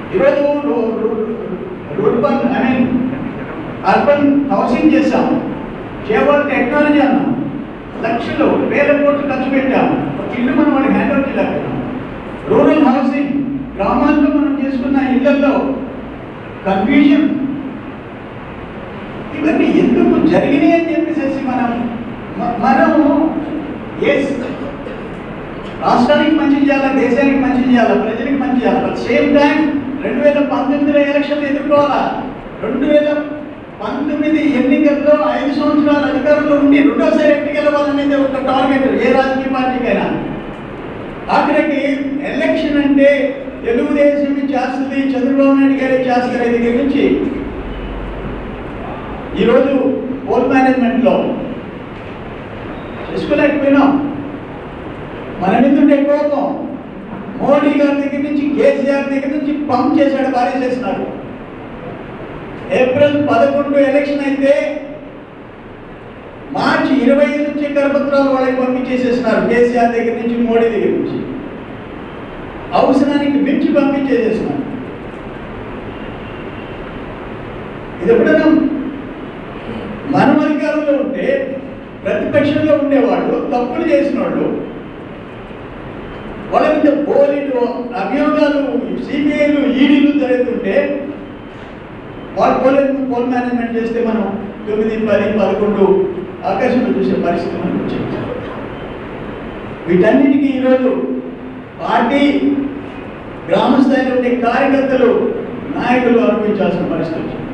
ఈరోజు రూ- రూ- rurban I mean urban housing చేశాం కేవలం టెక్నాలజీ అన్నాం లక్షలు వేల కోట్లు ఖర్చు పెట్టాం ఒక ఇల్లు మనం వాళ్ళకి హ్యాండ్ ఓవర్ చేయలేకపోతున్నాం రూరల్ హౌసింగ్ గ్రామాల్లో మనం చేసుకున్న ఇళ్లలో కన్ఫ్యూజన్ ఇవన్నీ ఎందుకు జరిగినాయి అని చెప్పేసి మనం మ- మనము ఏ రాష్ట్రానికి మంచి చేయాలా దేశానికి మంచి చేయాలా ప్రజలకు మంచి చేయాలా అట్ సేమ్ టైం రెండు వేల పంతొమ్మిదిలో ఎలక్షన్ ఎదుర్కోవాలా రెండు వేల పంతొమ్మిది ఎన్నికల్లో ఐదు సంవత్సరాల అధికారంలో ఉండి రెండోసారి ఎన్నికలవాలనేది ఒక టార్గెట్ ఏ రాజకీయ పార్టీకైనా ఆఖరికి ఎలక్షన్ అంటే తెలుగుదేశం చేస్తుంది చంద్రబాబు నాయుడు గారే చేస్తారు దగ్గర నుంచి ఈరోజు పోల్ మేనేజ్మెంట్లో చేసుకోలేకపోయినాం మన మీద ఉండే కోపం మోడీ గారి దగ్గర నుంచి కేసీఆర్ దగ్గర నుంచి పంప్ చేశాడు భారీ చేసినాడు ఏప్రిల్ పదకొండు ఎలక్షన్ అయితే మార్చి ఇరవై ఐదు నుంచి కరపత్రాలు వాళ్ళకి పంపించేసేసినారు కేసీఆర్ దగ్గర నుంచి మోడీ దగ్గర నుంచి అవసరానికి మించి పంపించేసేసినారు ఇది ఎప్పుడైనా మనం అధికారంలో ఉంటే ప్రతిపక్షంలో ఉండేవాళ్ళు తప్పులు చేసిన వాళ్ళు వాళ్ళ మీద పోలీలు అభియోగాలు సిబిఐలు ఈడీలు జరుగుతుంటే వాళ్ళు పోలీస్ పోల్ మేనేజ్మెంట్ చేస్తే మనం తొమ్మిది పది పదకొండు ఆకాశంలో చూసే పరిస్థితి మనకు వచ్చింది వీటన్నిటికీ ఈరోజు పార్టీ గ్రామ స్థాయిలో ఉండే కార్యకర్తలు నాయకులు అనుభవించాల్సిన పరిస్థితి వచ్చింది